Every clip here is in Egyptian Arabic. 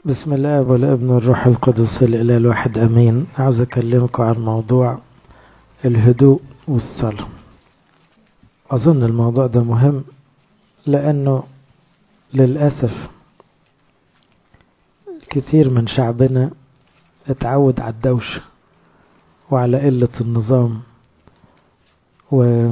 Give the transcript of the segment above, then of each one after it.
بسم الله والابن والروح القدس الإله الواحد أمين عاوز أكلمكم عن موضوع الهدوء والصلاة أظن الموضوع ده مهم لأنه للأسف كثير من شعبنا اتعود على الدوشة وعلى قلة النظام و...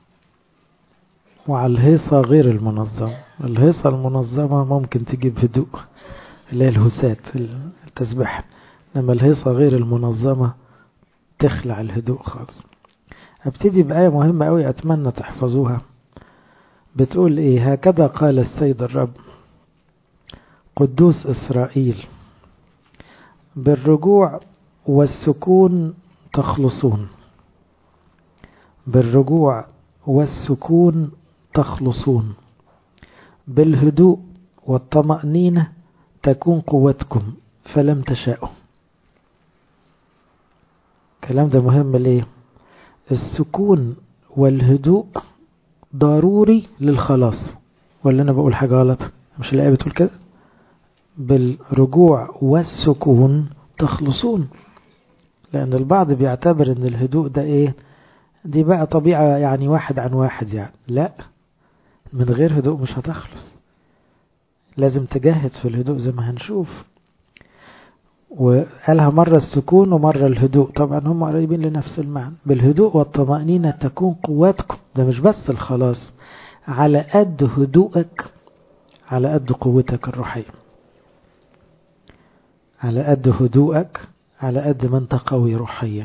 وعلى الهيصة غير المنظمة الهيصة المنظمة ممكن تجيب هدوء اللي هي الهسات التسبيح لما الهيصة غير المنظمة تخلع الهدوء خالص ابتدي بآية مهمة أوي أتمنى تحفظوها بتقول إيه هكذا قال السيد الرب قدوس إسرائيل بالرجوع والسكون تخلصون بالرجوع والسكون تخلصون بالهدوء والطمأنينة تكون قوتكم فلم تشاءوا الكلام ده مهم ليه السكون والهدوء ضروري للخلاص ولا انا بقول حاجة غلط مش الآية بتقول كده بالرجوع والسكون تخلصون لأن البعض بيعتبر ان الهدوء ده ايه دي بقى طبيعة يعني واحد عن واحد يعني لا من غير هدوء مش هتخلص لازم تجاهد في الهدوء زي ما هنشوف وقالها مرة السكون ومرة الهدوء طبعا هم قريبين لنفس المعنى بالهدوء والطمأنينة تكون قوتكم ده مش بس الخلاص على قد هدوءك على قد قوتك الروحية على قد هدوءك على قد ما انت قوي روحيا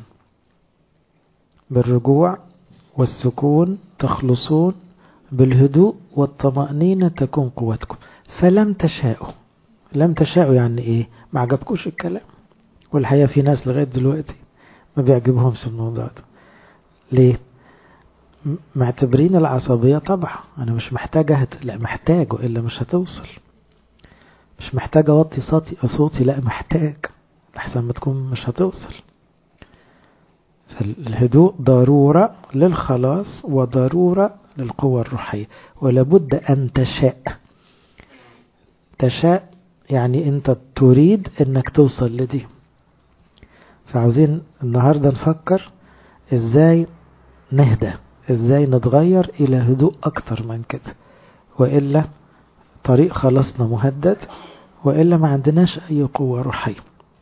بالرجوع والسكون تخلصون بالهدوء والطمأنينة تكون قوتكم فلم تشاءوا لم تشاءوا يعني ايه ما عجبكوش الكلام والحقيقة في ناس لغاية دلوقتي ما بيعجبهمش الموضوع ده ليه معتبرين العصبية طبعا انا مش محتاجة هت... لا محتاجه الا مش هتوصل مش محتاج اوطي صوتي صوتي لا محتاج احسن ما تكون مش هتوصل فالهدوء ضرورة للخلاص وضرورة للقوة الروحية ولابد أن تشاء تشاء يعني أنت تريد أنك توصل لدي فعاوزين النهاردة نفكر إزاي نهدى إزاي نتغير إلى هدوء أكتر من كده وإلا طريق خلاصنا مهدد وإلا ما عندناش أي قوة روحية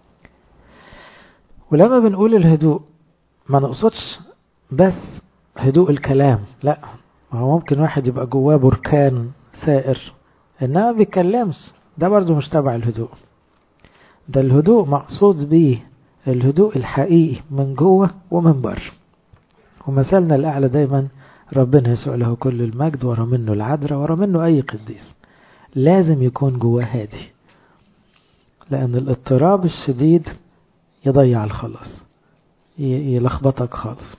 ولما بنقول الهدوء ما نقصدش بس هدوء الكلام لا ما هو ممكن واحد يبقى جواه بركان ثائر انما ما بيتكلمش ده برضه مش تبع الهدوء ده الهدوء مقصود بيه الهدوء الحقيقي من جوه ومن بره ومثلنا الأعلى دايما ربنا يسوع له كل المجد ورا منه العذراء ورا منه أي قديس لازم يكون جواه هادي لأن الاضطراب الشديد يضيع الخلاص يلخبطك خالص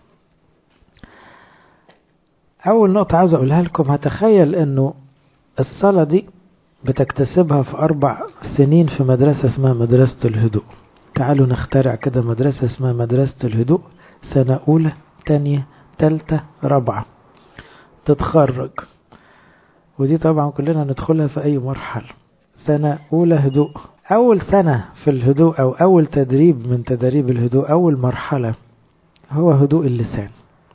أول نقطة عاوز أقولها لكم هتخيل أنه الصلاة دي بتكتسبها في أربع سنين في مدرسة اسمها مدرسة الهدوء تعالوا نخترع كده مدرسة اسمها مدرسة الهدوء سنة أولى تانية تالتة رابعة تتخرج ودي طبعا كلنا ندخلها في أي مرحلة سنة أولى هدوء أول سنة في الهدوء أو أول تدريب من تدريب الهدوء أول مرحلة هو هدوء اللسان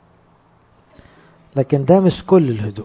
لكن ده مش كل الهدوء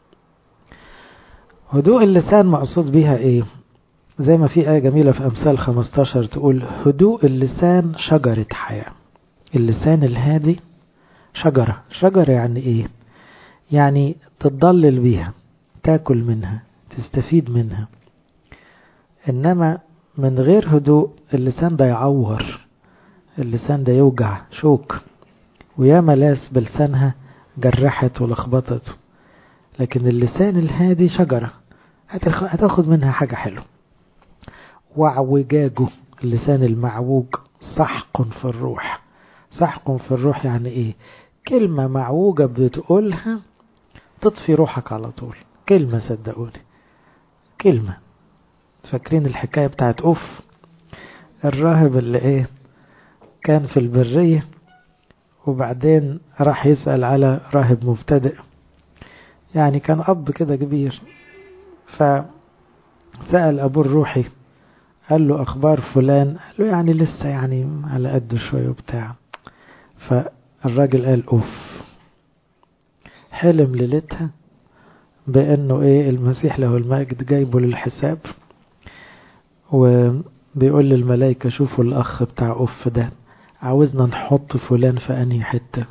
هدوء اللسان مقصود بيها ايه زي ما في آية جميلة في أمثال 15 تقول هدوء اللسان شجرة حياة اللسان الهادي شجرة شجرة يعني ايه يعني تتضلل بيها تاكل منها تستفيد منها إنما من غير هدوء اللسان ده يعور اللسان ده يوجع شوك وياما ناس بلسانها جرحت ولخبطت لكن اللسان الهادي شجرة هتاخد منها حاجة حلوة وعوجاجه اللسان المعوج سحق في الروح سحق في الروح يعني ايه كلمة معوجة بتقولها تطفي روحك على طول كلمة صدقوني كلمة فاكرين الحكاية بتاعت اوف الراهب اللي ايه كان في البرية وبعدين راح يسأل على راهب مبتدئ يعني كان أب كده كبير فسأل أبوه الروحي قال له أخبار فلان قال له يعني لسه يعني على قده شوية وبتاع فالراجل قال أوف حلم ليلتها بأنه إيه المسيح له المجد جايبه للحساب وبيقول للملائكة شوفوا الأخ بتاع أوف ده عاوزنا نحط فلان في أنهي حتة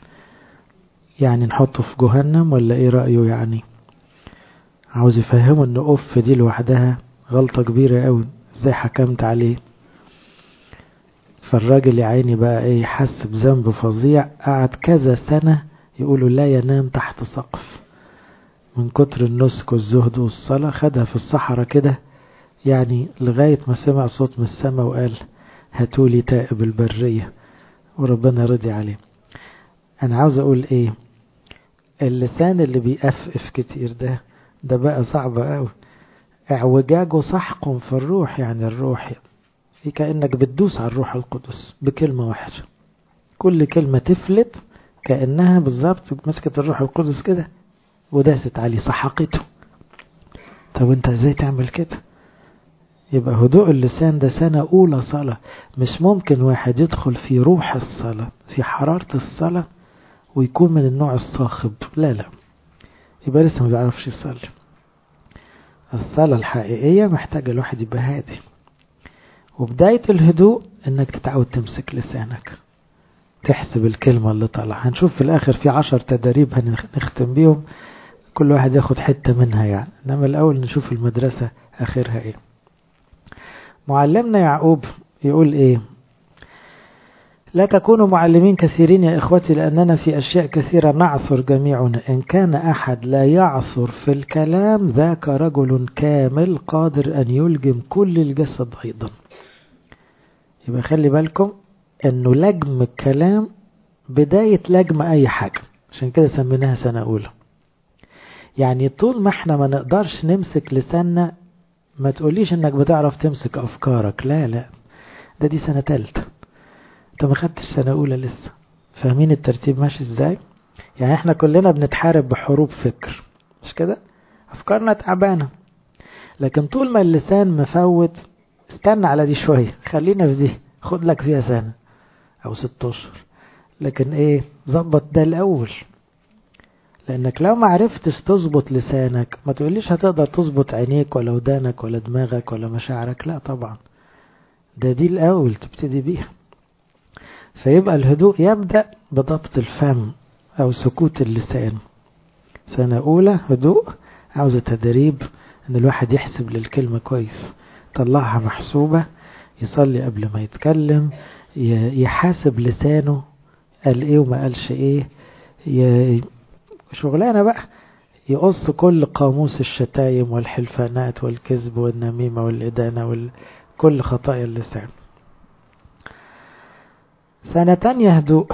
يعني نحطه في جهنم ولا إيه رأيه يعني عاوز يفهمه ان اوف دي لوحدها غلطة كبيرة قوي ازاي حكمت عليه فالراجل يا عيني بقى ايه حس بذنب فظيع قعد كذا سنة يقولوا لا ينام تحت سقف من كتر النسك والزهد والصلاة خدها في الصحراء كده يعني لغاية ما سمع صوت من السماء وقال هاتولي تائب البرية وربنا رضي عليه انا عاوز اقول ايه اللسان اللي بيقفقف كتير ده ده بقى صعب قوي اعوجاجه سحق في الروح يعني الروح في كأنك بتدوس على الروح القدس بكلمة واحدة كل كلمة تفلت كأنها بالظبط مسكت الروح القدس كده وداست عليه سحقته طب انت ازاي تعمل كده يبقى هدوء اللسان ده سنة أولى صلاة مش ممكن واحد يدخل في روح الصلاة في حرارة الصلاة ويكون من النوع الصاخب لا لا يبقى لسه ما بيعرفش يصلي الصلاة الحقيقية محتاجة الواحد يبقى هادي وبداية الهدوء انك تتعود تمسك لسانك تحسب الكلمة اللي طالعة هنشوف في الاخر في عشر تدريب هنختم بيهم كل واحد ياخد حتة منها يعني انما الاول نشوف المدرسة اخرها ايه معلمنا يعقوب يقول ايه لا تكونوا معلمين كثيرين يا إخوتي لأننا في أشياء كثيرة نعثر جميعنا إن كان أحد لا يعثر في الكلام ذاك رجل كامل قادر أن يلجم كل الجسد أيضا يبقى خلي بالكم أنه لجم الكلام بداية لجم أي حاجة عشان كده سميناها سنة أولى يعني طول ما احنا ما نقدرش نمسك لساننا ما تقوليش انك بتعرف تمسك افكارك لا لا ده دي سنة تالتة انت ما خدتش سنة اولى لسه فاهمين الترتيب ماشي ازاي يعني احنا كلنا بنتحارب بحروب فكر مش كده افكارنا تعبانة لكن طول ما اللسان مفوت استنى على دي شوية خلينا في دي خد لك فيها سنة او ست اشهر لكن ايه ظبط ده الاول لانك لو ما عرفتش تظبط لسانك ما تقوليش هتقدر تظبط عينيك ولا ودانك ولا دماغك ولا مشاعرك لا طبعا ده دي الاول تبتدي بيها فيبقى الهدوء يبدأ بضبط الفم او سكوت اللسان سنة اولى هدوء عاوزة تدريب ان الواحد يحسب للكلمة كويس طلعها محسوبة يصلي قبل ما يتكلم يحاسب لسانه قال ايه وما قالش ايه شغلانة بقى يقص كل قاموس الشتايم والحلفانات والكذب والنميمة والإدانة وكل خطايا اللسان سنة تانية هدوء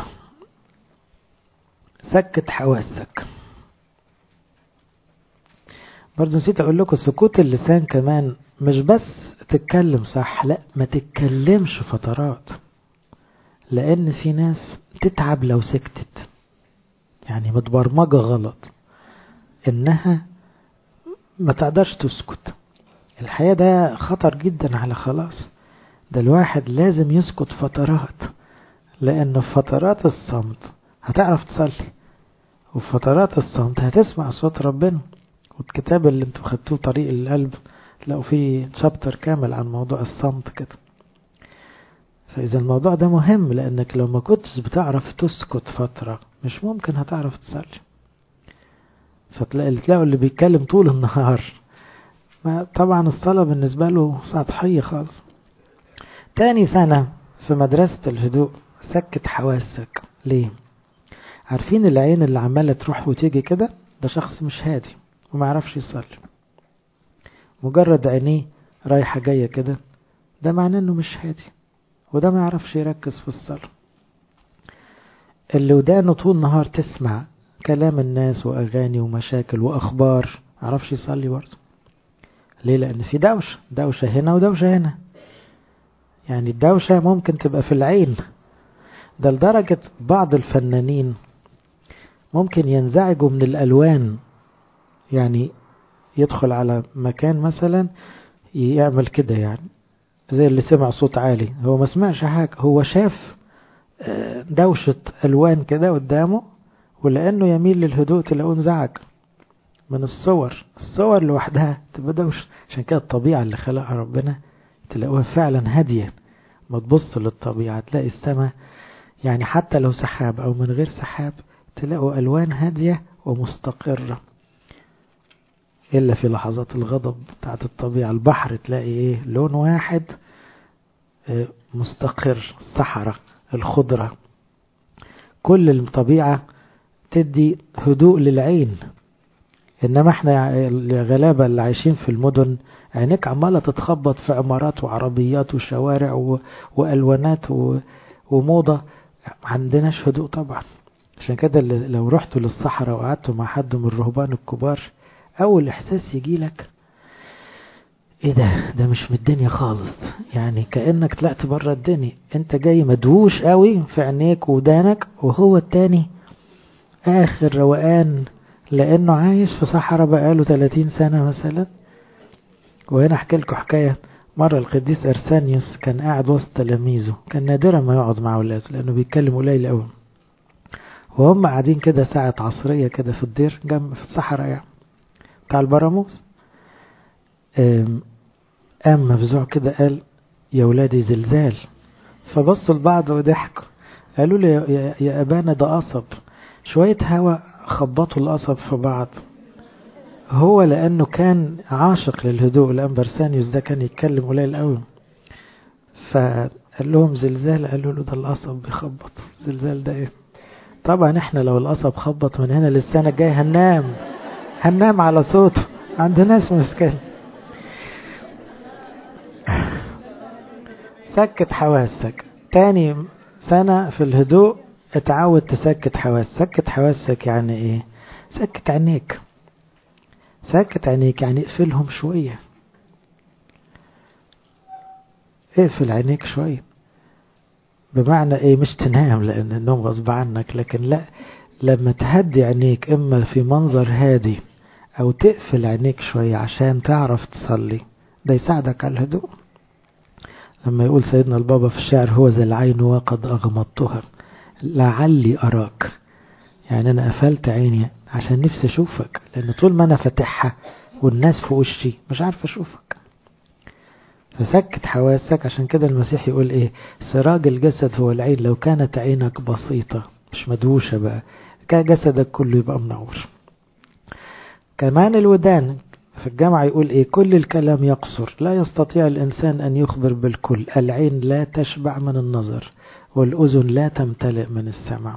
سكت حواسك برضه نسيت اقول لكم سكوت اللسان كمان مش بس تتكلم صح لا ما تتكلمش فترات لان في ناس تتعب لو سكتت يعني متبرمجة غلط انها ما تقدرش تسكت الحقيقة ده خطر جدا على خلاص ده الواحد لازم يسكت فترات لأنه في فترات الصمت هتعرف تصلي وفي فترات الصمت هتسمع صوت ربنا والكتاب اللي انتوا خدتوه طريق القلب تلاقوا فيه شابتر كامل عن موضوع الصمت كده فإذا الموضوع ده مهم لأنك لو ما كنتش بتعرف تسكت فترة مش ممكن هتعرف تصلي فتلاقي تلاقوا اللي بيتكلم طول النهار ما طبعا الصلاة بالنسبة له سطحية خالص تاني سنة في مدرسة الهدوء سكت حواسك ليه عارفين العين اللي عمالة تروح وتيجي كده ده شخص مش هادي وما يعرفش يصلي مجرد عينيه رايحة جاية كده ده معناه انه مش هادي وده ما يعرفش يركز في الصلاة اللي ودانه طول نهار تسمع كلام الناس وأغاني ومشاكل وأخبار معرفش يصلي برضه ليه لأن في دوشة دوشة هنا ودوشة هنا يعني الدوشة ممكن تبقى في العين ده لدرجة بعض الفنانين ممكن ينزعجوا من الألوان يعني يدخل على مكان مثلا يعمل كده يعني زي اللي سمع صوت عالي هو ما سمعش حاجة هو شاف دوشة ألوان كده قدامه ولأنه يميل للهدوء تلاقوه انزعج من الصور الصور لوحدها تبقى دوشة عشان كده الطبيعة اللي خلقها ربنا تلاقوها فعلا هادية ما تبص للطبيعة تلاقي السماء يعني حتى لو سحاب أو من غير سحاب تلاقوا ألوان هادية ومستقرة إلا في لحظات الغضب بتاعت الطبيعة البحر تلاقي إيه لون واحد مستقر الصحراء الخضرة كل الطبيعة تدي هدوء للعين إنما احنا الغلابة اللي عايشين في المدن عينيك عمالة تتخبط في عمارات وعربيات وشوارع و... وألوانات و... وموضة ما عندناش هدوء طبعا عشان كده لو رحتوا للصحراء وقعدتوا مع حد من الرهبان الكبار أول إحساس يجي لك ايه ده ده مش من الدنيا خالص يعني كأنك طلعت بره الدنيا انت جاي مدووش قوي في عينيك ودانك وهو التاني اخر روقان لانه عايش في صحراء بقاله 30 سنة مثلا وهنا احكي لكم حكاية مرة القديس ارسانيوس كان قاعد وسط تلاميذه كان نادرا ما يقعد مع اولاده لانه بيتكلم قليل قوي وهم قاعدين كده ساعة عصرية كده في الدير جنب في الصحراء يعني بتاع البراموس قام مفزوع كده قال يا ولادي زلزال فبصوا لبعض وضحكوا قالوا لي يا, يا أبانا ده قصب شوية هوا خبطوا القصب في بعض هو لأنه كان عاشق للهدوء الأمبرسانيوس ده كان يتكلم قليل قوي فقال لهم زلزال قالوا له ده القصب بيخبط زلزال ده ايه طبعا احنا لو القصب خبط من هنا للسنة الجاية هننام هننام على صوته عندناش مسكين سكت حواسك تاني سنة في الهدوء اتعود تسكت حواس سكت حواسك يعني ايه سكت عينيك سكت عينيك يعني اقفلهم شوية اقفل عينيك شوية بمعنى ايه مش تنام لان النوم غصب عنك لكن لا لما تهدي عينيك اما في منظر هادي او تقفل عينيك شوية عشان تعرف تصلي ده يساعدك على الهدوء لما يقول سيدنا البابا في الشعر هو ذا العين وقد أغمضتها لعلي أراك يعني أنا قفلت عيني عشان نفسي أشوفك لأن طول ما أنا فاتحها والناس في وشي مش عارف أشوفك فسكت حواسك عشان كده المسيح يقول إيه سراج الجسد هو العين لو كانت عينك بسيطة مش مدوشة بقى كان جسدك كله يبقى منور كمان الودان في الجامعة يقول إيه كل الكلام يقصر لا يستطيع الإنسان أن يخبر بالكل العين لا تشبع من النظر والأذن لا تمتلئ من السمع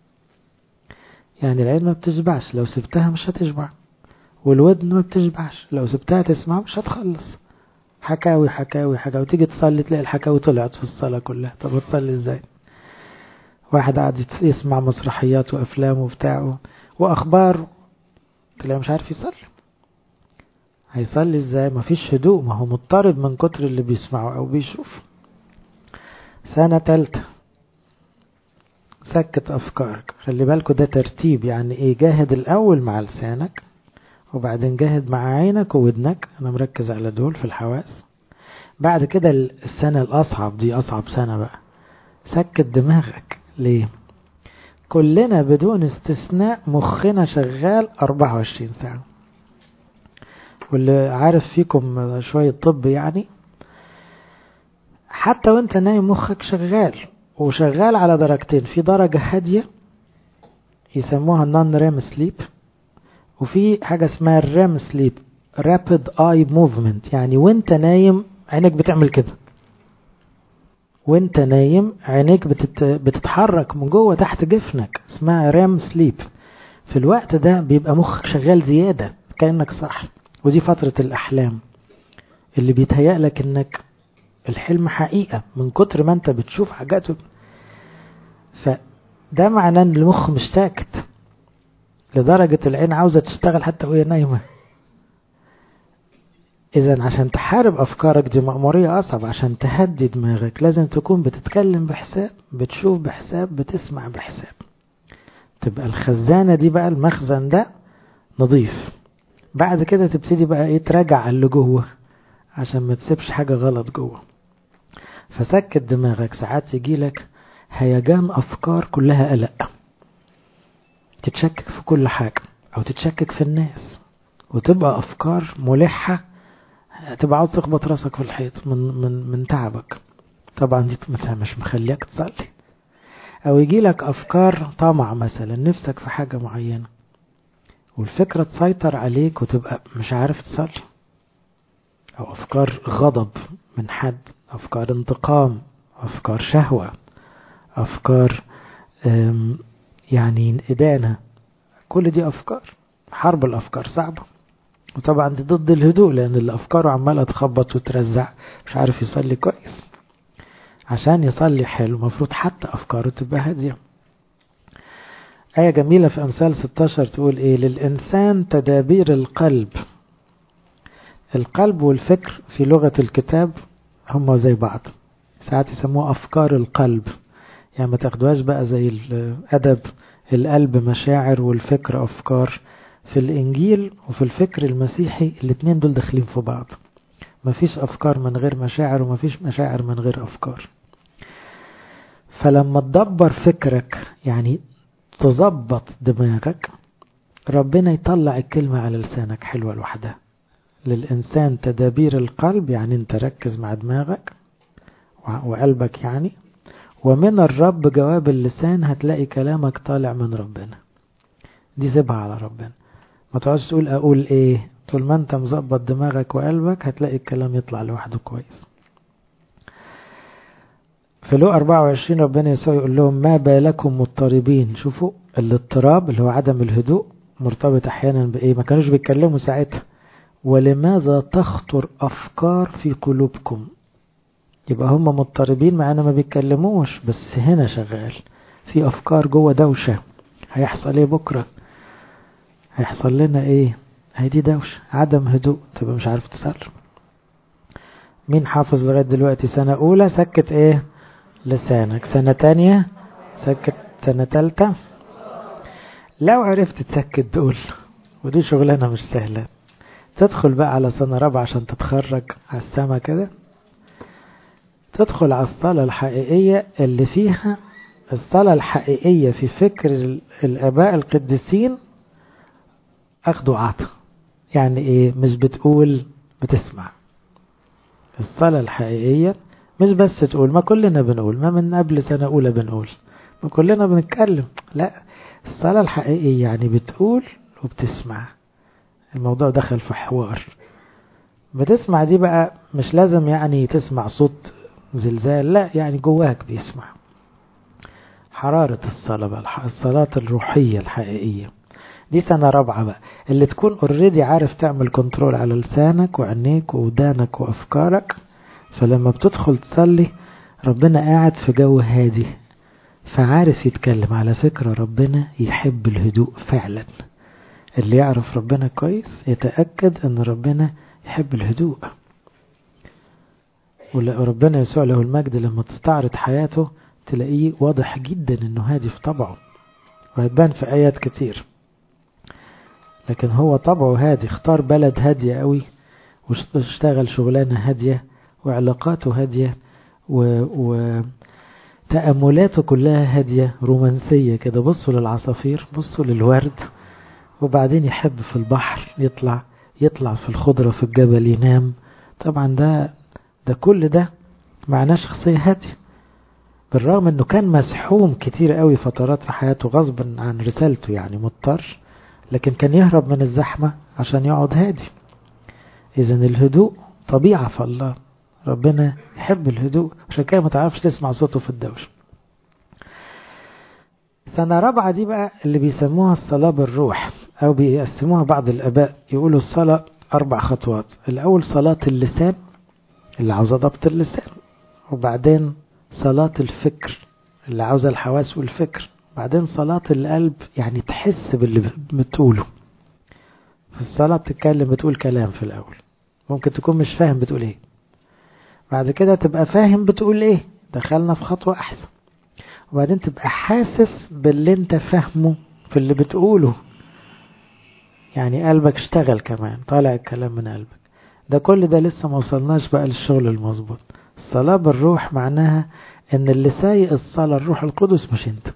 يعني العين ما بتشبعش لو سبتها مش هتشبع والودن ما بتشبعش لو سبتها تسمع مش هتخلص حكاوي حكاوي حكاوي تيجي تصلي تلاقي الحكاوي طلعت في الصلاة كلها طب تصلي ازاي واحد قاعد يسمع مسرحيات وأفلام وبتاعه وأخبار تلاقيه مش عارف يصلي هيصلي ازاي مفيش هدوء ما هو مضطرب من كتر اللي بيسمعه او بيشوف سنة تالتة سكت افكارك خلي بالكوا ده ترتيب يعني ايه جاهد الاول مع لسانك وبعدين جاهد مع عينك وودنك انا مركز على دول في الحواس بعد كده السنة الاصعب دي اصعب سنة بقى سكت دماغك ليه كلنا بدون استثناء مخنا شغال 24 ساعة واللي عارف فيكم شوية طب يعني حتى وانت نايم مخك شغال وشغال على درجتين في درجة هادية يسموها نون ريم سليب وفي حاجة اسمها الريم سليب رابid اي موفمنت يعني وانت نايم عينك بتعمل كده وانت نايم عينيك بتت... بتتحرك من جوه تحت جفنك اسمها ريم سليب في الوقت ده بيبقى مخك شغال زيادة كأنك صح ودي فترة الأحلام اللي بيتهيأ لك انك الحلم حقيقة من كتر ما انت بتشوف حاجات فده معناه ان المخ مش ساكت لدرجة العين عاوزة تشتغل حتى وهي نايمة إذا عشان تحارب أفكارك دي مأمورية أصعب عشان تهدي دماغك لازم تكون بتتكلم بحساب بتشوف بحساب بتسمع بحساب تبقى الخزانة دي بقى المخزن ده نظيف بعد كده تبتدي بقى ايه تراجع اللي جوه عشان ما تسيبش حاجة غلط جوه فسكت دماغك ساعات يجيلك هيجان أفكار كلها قلق تتشكك في كل حاجة أو تتشكك في الناس وتبقى أفكار ملحة تبقى عاوز تخبط راسك في الحيط من, من, من تعبك طبعا دي مثلا مش مخليك تصلي أو يجيلك أفكار طمع مثلا نفسك في حاجة معينة والفكرة تسيطر عليك وتبقى مش عارف تصلي أو أفكار غضب من حد أفكار انتقام أفكار شهوة أفكار يعني إدانة كل دي أفكار حرب الأفكار صعبة وطبعا دي ضد الهدوء لأن الأفكار عمالة تخبط وترزع مش عارف يصلي كويس عشان يصلي حلو المفروض حتى أفكاره تبقى هادية آية جميلة في أمثال 16 تقول إيه للإنسان تدابير القلب القلب والفكر في لغة الكتاب هم زي بعض ساعات يسموه أفكار القلب يعني ما تاخدوهاش بقى زي الأدب القلب مشاعر والفكر أفكار في الإنجيل وفي الفكر المسيحي الاتنين دول داخلين في بعض مفيش أفكار من غير مشاعر ومفيش مشاعر من غير أفكار فلما تدبر فكرك يعني تظبط دماغك ربنا يطلع الكلمة على لسانك حلوة لوحدها للإنسان تدابير القلب يعني انت ركز مع دماغك وقلبك يعني ومن الرب جواب اللسان هتلاقي كلامك طالع من ربنا دي سيبها على ربنا ما تقعدش تقول اقول ايه طول ما انت مظبط دماغك وقلبك هتلاقي الكلام يطلع لوحده كويس في لو 24 ربنا يسوع يقول لهم ما بالكم مضطربين شوفوا الاضطراب اللي هو عدم الهدوء مرتبط احيانا بايه ما كانوش بيتكلموا ساعتها ولماذا تخطر افكار في قلوبكم يبقى هم مضطربين معانا ما بيتكلموش بس هنا شغال في افكار جوه دوشه هيحصل ايه بكره هيحصل لنا ايه هي دي دوشه عدم هدوء تبقى مش عارف تصرف مين حافظ لغايه دلوقتي سنه اولى سكت ايه لسانك سنه تانية سكت سنه تالتة لو عرفت تسكت دول ودي شغلانه مش سهله تدخل بقى على سنه رابعه عشان تتخرج على السما كده تدخل على الصلاة الحقيقية اللي فيها الصلاة الحقيقية في فكر الآباء القديسين أخدوا عطا يعني إيه مش بتقول بتسمع الصلاة الحقيقية مش بس تقول ما كلنا بنقول ما من قبل سنة أولى بنقول ما كلنا بنتكلم لا الصلاة الحقيقية يعني بتقول وبتسمع الموضوع دخل في حوار بتسمع دي بقى مش لازم يعني تسمع صوت زلزال لا يعني جواك بيسمع حرارة الصلاة بقى الصلاة الروحية الحقيقية دي سنة رابعة بقى اللي تكون اوريدي عارف تعمل كنترول على لسانك وعينيك وودانك وأفكارك فلما بتدخل تصلي ربنا قاعد في جو هادي فعارف يتكلم على فكرة ربنا يحب الهدوء فعلا اللي يعرف ربنا كويس يتأكد ان ربنا يحب الهدوء وربنا يسوع له المجد لما تستعرض حياته تلاقيه واضح جدا انه هادي في طبعه وهتبان في ايات كتير لكن هو طبعه هادي اختار بلد هادية قوي واشتغل شغلانة هادية وعلاقاته هادية و... و... تأملاته كلها هادية رومانسية كده بصوا للعصافير بصوا للورد وبعدين يحب في البحر يطلع يطلع في الخضرة في الجبل ينام طبعا ده ده كل ده معناه شخصية هادية بالرغم انه كان مسحوم كتير قوي فترات في حياته غصبا عن رسالته يعني مضطر لكن كان يهرب من الزحمة عشان يقعد هادي اذا الهدوء طبيعة في الله ربنا يحب الهدوء عشان كده ما تعرفش تسمع صوته في الدوشة سنة رابعة دي بقى اللي بيسموها الصلاة بالروح أو بيقسموها بعض الآباء يقولوا الصلاة أربع خطوات الأول صلاة اللسان اللي عاوزة ضبط اللسان وبعدين صلاة الفكر اللي عاوزة الحواس والفكر بعدين صلاة القلب يعني تحس باللي بتقوله في الصلاة بتتكلم بتقول كلام في الأول ممكن تكون مش فاهم بتقول ايه بعد كده تبقى فاهم بتقول ايه دخلنا في خطوة أحسن وبعدين تبقى حاسس باللي انت فاهمه في اللي بتقوله يعني قلبك اشتغل كمان طالع الكلام من قلبك ده كل ده لسه ما وصلناش بقى للشغل المظبوط الصلاة بالروح معناها ان اللي سايق الصلاة الروح القدس مش انت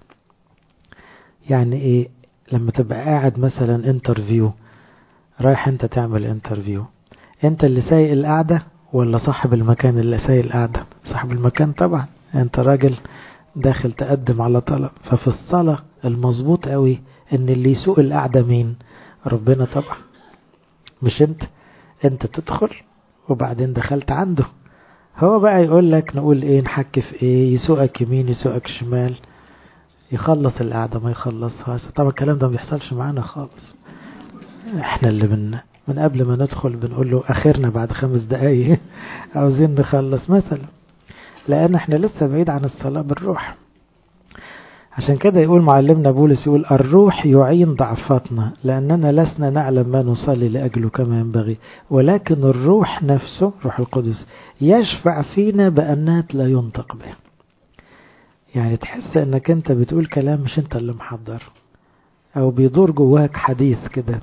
يعني ايه لما تبقى قاعد مثلا انترفيو رايح انت تعمل انترفيو انت اللي سايق القعدة ولا صاحب المكان اللي سايق القعدة صاحب المكان طبعا انت راجل داخل تقدم على طلب ففي الصلاة المظبوط قوي ان اللي يسوق القعدة مين ربنا طبعا مش انت انت تدخل وبعدين دخلت عنده هو بقى يقول لك نقول ايه نحكي في ايه يسوقك يمين يسوقك شمال يخلص القعدة ما يخلصهاش طبعا الكلام ده ما بيحصلش معانا خالص احنا اللي من من قبل ما ندخل بنقول له اخرنا بعد خمس دقايق عاوزين نخلص مثلا لان احنا لسه بعيد عن الصلاة بالروح عشان كده يقول معلمنا بولس يقول الروح يعين ضعفاتنا لأننا لسنا نعلم ما نصلي لأجله كما ينبغي ولكن الروح نفسه روح القدس يشفع فينا بأنات لا ينطق به يعني تحس انك انت بتقول كلام مش انت اللي محضر او بيدور جواك حديث كده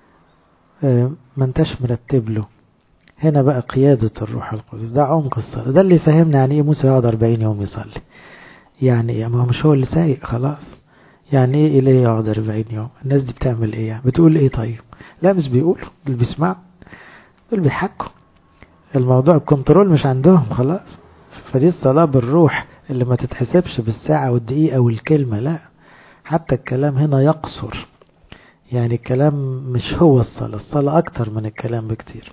ما انتش مرتب له هنا بقى قيادة الروح القدس ده عمق الصلاة ده اللي فهمنا يعني ايه موسى يقعد 40 يوم يصلي يعني ايه ما هو مش هو اللي سايق خلاص يعني ايه إليه يقعد 40 يوم الناس دي بتعمل ايه يعني بتقول ايه طيب لا مش بيقولوا دول بيسمعوا دول بيحكوا الموضوع الكنترول مش عندهم خلاص فدي الصلاة بالروح اللي ما تتحسبش بالساعة والدقيقة والكلمة لا حتى الكلام هنا يقصر يعني الكلام مش هو الصلاة الصلاة أكتر من الكلام بكتير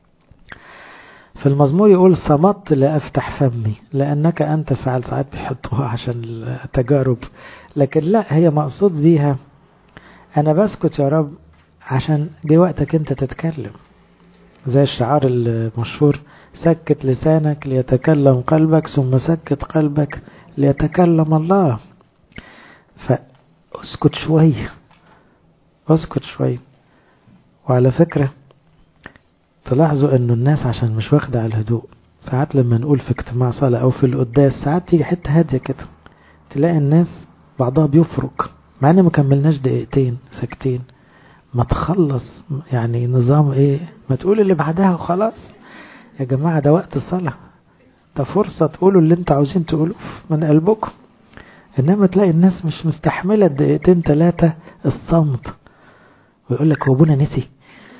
في المزمور يقول صمت لا أفتح فمي لأنك أنت فعل ساعات بيحطوها عشان التجارب لكن لا هي مقصود بيها أنا بسكت يا رب عشان جه وقتك أنت تتكلم زي الشعار المشهور سكت لسانك ليتكلم قلبك ثم سكت قلبك ليتكلم الله فاسكت شوية اسكت شوية وعلى فكرة تلاحظوا انه الناس عشان مش واخدة على الهدوء ساعات لما نقول في اجتماع صلاة او في القداس ساعات تيجي حتة هادية كده تلاقي الناس بعضها بيفرك مع ان ما كملناش دقيقتين ساكتين ما تخلص يعني نظام ايه ما تقول اللي بعدها وخلاص يا جماعة ده وقت الصلاة ده فرصة تقولوا اللي انتوا عاوزين تقولوه من قلبكم انما تلاقي الناس مش مستحملة دقيقتين ثلاثة الصمت ويقول لك هو ابونا نسي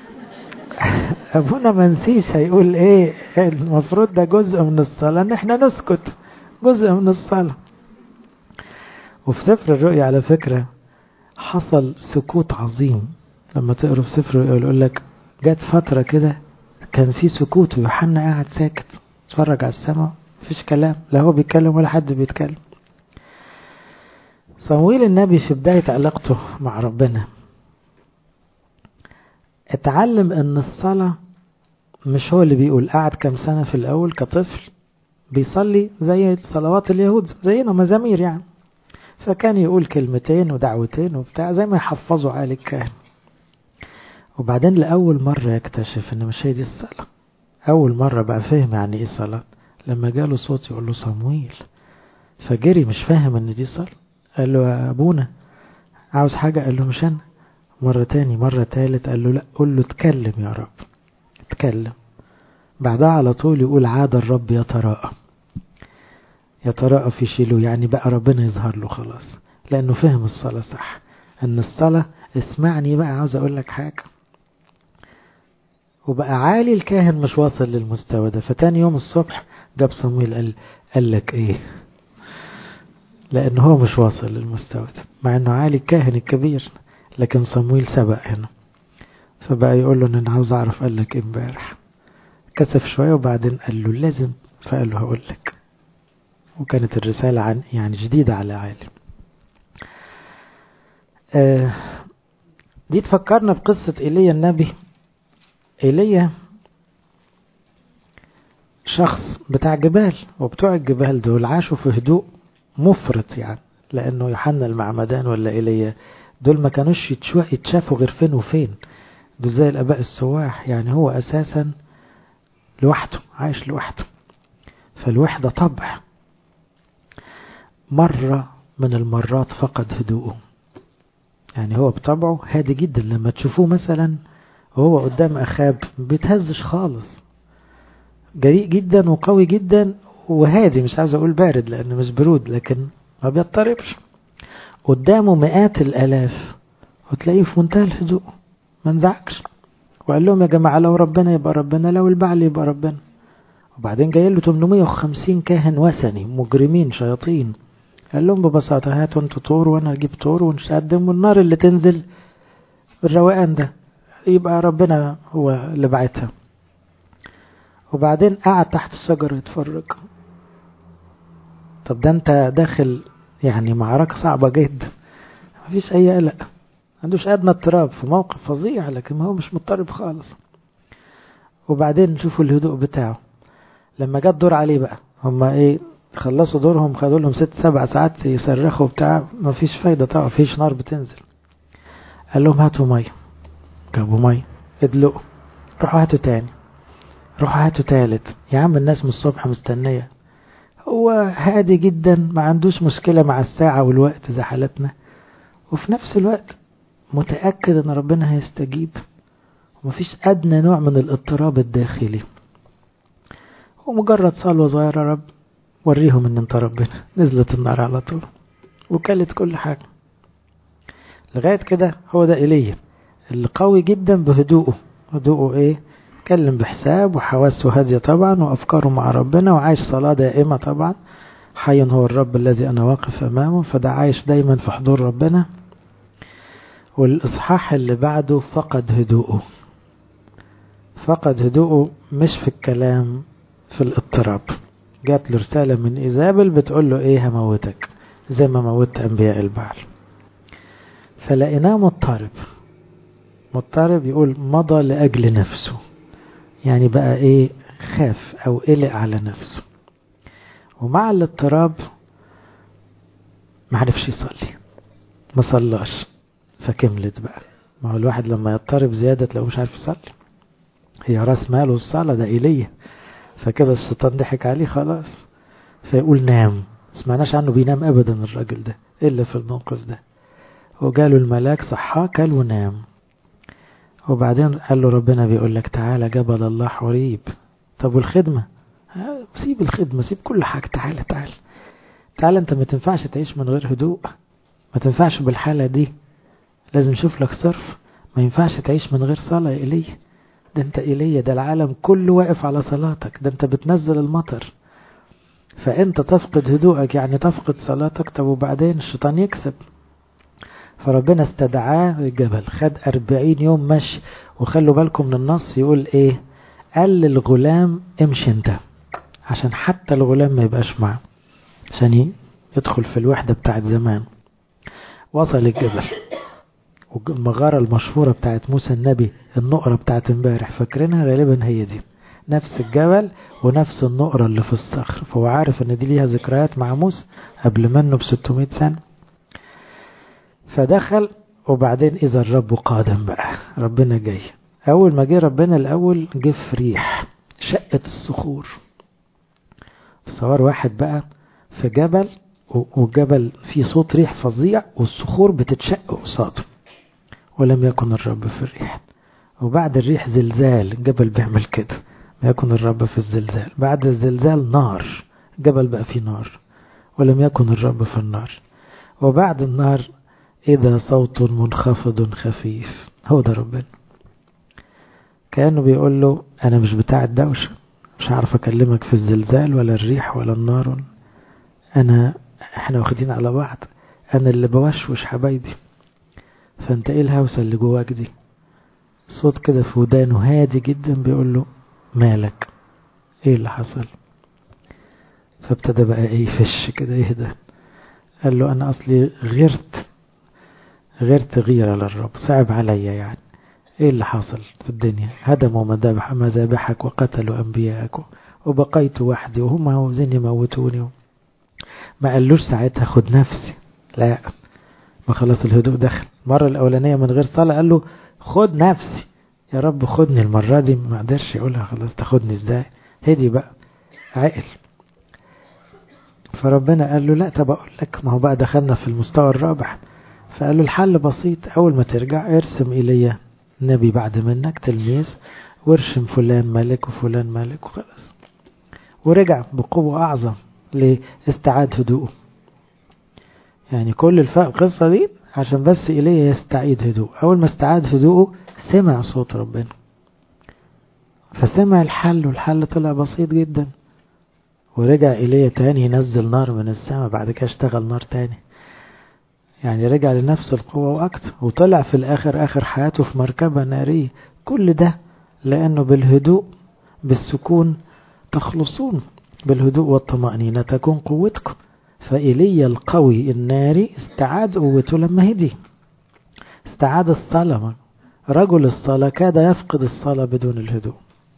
ابونا ما نسيش هيقول ايه المفروض ده جزء من الصلاة ان احنا نسكت جزء من الصلاة وفي سفر الرؤيا على فكرة حصل سكوت عظيم لما تقروا في سفر الرؤيا يقول لك جت فترة كده كان في سكوت ويوحنا قاعد ساكت اتفرج على السماء مفيش كلام لا هو بيتكلم ولا حد بيتكلم صمويل النبي في بداية علاقته مع ربنا اتعلم ان الصلاة مش هو اللي بيقول قعد كم سنة في الأول كطفل بيصلي زي صلوات اليهود زينا مزامير يعني فكان يقول كلمتين ودعوتين وبتاع زي ما يحفظوا على الكاهن وبعدين لأول مرة يكتشف ان مش هي دي الصلاة أول مرة بقى فهم يعني ايه صلاة لما جاله صوت يقول له صمويل فجري مش فاهم ان دي صلاة قال له يا ابونا عاوز حاجة قال له مش انا مرة تاني مرة تالت قال له لا قول له اتكلم يا رب اتكلم بعدها على طول يقول عاد الرب يتراءى يتراءى في شيلو يعني بقى ربنا يظهر له خلاص لأنه فهم الصلاة صح أن الصلاة اسمعني بقى عاوز أقول لك حاجة وبقى عالي الكاهن مش واصل للمستوى ده فتاني يوم الصبح جاب صمويل قال, قال لك ايه لأنه هو مش واصل للمستوى ده مع أنه عالي الكاهن الكبير لكن صمويل سبق هنا فبقى يقول له ان انا عاوز اعرف قال لك امبارح كسف شوية وبعدين قال له لازم فقال له هقول لك وكانت الرسالة عن يعني جديدة على عالم آه دي تفكرنا بقصة ايليا النبي ايليا شخص بتاع جبال وبتوع الجبال دول عاشوا في هدوء مفرط يعني لانه يوحنا المعمدان ولا ايليا دول ما كانوش يتشافوا غير فين وفين دول زي الاباء السواح يعني هو اساسا لوحده عايش لوحده فالوحدة طبع مرة من المرات فقد هدوءه يعني هو بطبعه هادي جدا لما تشوفوه مثلا وهو قدام أخاب بيتهزش خالص جريء جدا وقوي جدا وهادي مش عايز اقول بارد لانه مش برود لكن ما بيضطربش قدامه مئات الالاف وتلاقيه في منتهى الهدوء ما انزعجش وقال لهم يا جماعه لو ربنا يبقى ربنا لو البعل يبقى ربنا وبعدين جاي له 850 كاهن وثني مجرمين شياطين قال لهم ببساطة هاتوا انتوا طور وانا اجيب طور ونقدم والنار اللي تنزل الروقان ده يبقى ربنا هو اللي بعتها وبعدين قعد تحت الشجرة يتفرج طب ده انت داخل يعني معركة صعبة جدا مفيش اي قلق ما عندوش ادنى اضطراب في موقف فظيع لكن ما هو مش مضطرب خالص وبعدين نشوفوا الهدوء بتاعه لما جت دور عليه بقى هما ايه خلصوا دورهم خدوا لهم ست سبع ساعات يصرخوا بتاع ما فيش فايدة طبعا ما فيش نار بتنزل قال لهم هاتوا مية جابوا مية ادلقوا روحوا هاتوا تاني روحوا هاتوا تالت يا عم الناس من الصبح مستنية هو هادي جدا ما عندوش مشكلة مع الساعة والوقت زي حالتنا وفي نفس الوقت متأكد ان ربنا هيستجيب ومفيش أدنى نوع من الاضطراب الداخلي ومجرد صلوة صغيرة رب وريهم ان انت ربنا نزلت النار على طول وكلت كل حاجة لغاية كده هو ده إيليا اللي قوي جدا بهدوءه هدوءه ايه اتكلم بحساب وحواسه هادية طبعا وأفكاره مع ربنا وعايش صلاة دائمة طبعا حي هو الرب الذي أنا واقف أمامه فده عايش دايما في حضور ربنا والإصحاح اللي بعده فقد هدوءه فقد هدوءه مش في الكلام في الاضطراب جات له رسالة من إيزابل بتقول له إيه هموتك زي ما موت أنبياء البعل فلقيناه مضطرب مضطرب يقول مضى لأجل نفسه يعني بقى إيه خاف أو قلق على نفسه ومع الاضطراب ما عرفش يصلي ما صلاش فكملت بقى ما هو الواحد لما يضطرب زيادة تلاقيه مش عارف يصلي هي راس ماله الصلاة ده إيليا فكده الشيطان ضحك عليه خلاص فيقول نام سمعناش عنه بينام ابدا الراجل ده الا في الموقف ده وجاله الملاك صحاه كل ونام وبعدين قال له ربنا بيقول لك تعالى جبل الله حريب طب والخدمة سيب الخدمة سيب كل حاجة تعالى تعالى تعالى انت ما تنفعش تعيش من غير هدوء ما تنفعش بالحالة دي لازم نشوف لك صرف ما ينفعش تعيش من غير صلاة يا إليه ده انت إيليا ده العالم كله واقف على صلاتك ده انت بتنزل المطر فانت تفقد هدوءك يعني تفقد صلاتك طب وبعدين الشيطان يكسب فربنا استدعاه الجبل خد أربعين يوم مشي وخلوا بالكم من النص يقول ايه قال للغلام امشي انت عشان حتى الغلام ما يبقاش معه عشان يدخل في الوحدة بتاعت زمان وصل الجبل والمغارة المشهورة بتاعت موسى النبي النقرة بتاعت امبارح فاكرينها غالبا هي دي نفس الجبل ونفس النقرة اللي في الصخر فهو عارف ان دي ليها ذكريات مع موسى قبل منه ب 600 سنة فدخل وبعدين اذا الرب قادم بقى ربنا جاي اول ما جه ربنا الاول جه في ريح شقة الصخور تصور واحد بقى في جبل والجبل فيه صوت ريح فظيع والصخور بتتشق قصاده ولم يكن الرب في الريح وبعد الريح زلزال الجبل بيعمل كده ما يكن الرب في الزلزال بعد الزلزال نار الجبل بقى فيه نار ولم يكن الرب في النار وبعد النار إذا صوت منخفض خفيف هو ده ربنا كأنه بيقول له أنا مش بتاع الدوشة مش عارف أكلمك في الزلزال ولا الريح ولا النار أنا احنا واخدين على بعض أنا اللي بوشوش حبايبي فانت ايه الهوسة اللي جواك دي صوت كده في ودانه هادي جدا بيقول له مالك ايه اللي حصل فابتدى بقى ايه يفش كده يهدى قال له انا اصلي غيرت غيرت غيرة للرب صعب عليا يعني ايه اللي حصل في الدنيا هدموا مذابح مذابحك وقتلوا انبياءك وبقيت وحدي وهم عاوزين يموتوني ما قالوش ساعتها خد نفسي لا ما خلاص الهدوء دخل المرة الأولانية من غير صلاة قال له خد نفسي يا رب خدني المرة دي ما قدرش يقولها خلاص تاخدني ازاي هدي بقى عقل فربنا قال له لا طب اقول لك ما هو بقى دخلنا في المستوى الرابع فقال له الحل بسيط اول ما ترجع ارسم ايليا نبي بعد منك تلميذ وارشم فلان ملك وفلان ملك وخلاص ورجع بقوة أعظم لاستعاد هدوءه يعني كل القصة دي عشان بس إليه يستعيد هدوء أول ما استعاد هدوءه سمع صوت ربنا فسمع الحل والحل طلع بسيط جدا ورجع إليه تاني ينزل نار من السماء بعد كده اشتغل نار تاني يعني رجع لنفس القوة وأكتر وطلع في الآخر آخر حياته في مركبة نارية كل ده لأنه بالهدوء بالسكون تخلصون بالهدوء والطمأنينة تكون قوتكم فإيليا القوي الناري استعاد قوته لما هدي استعاد الصلاة رجل الصلاة كاد يفقد الصلاة بدون الهدوء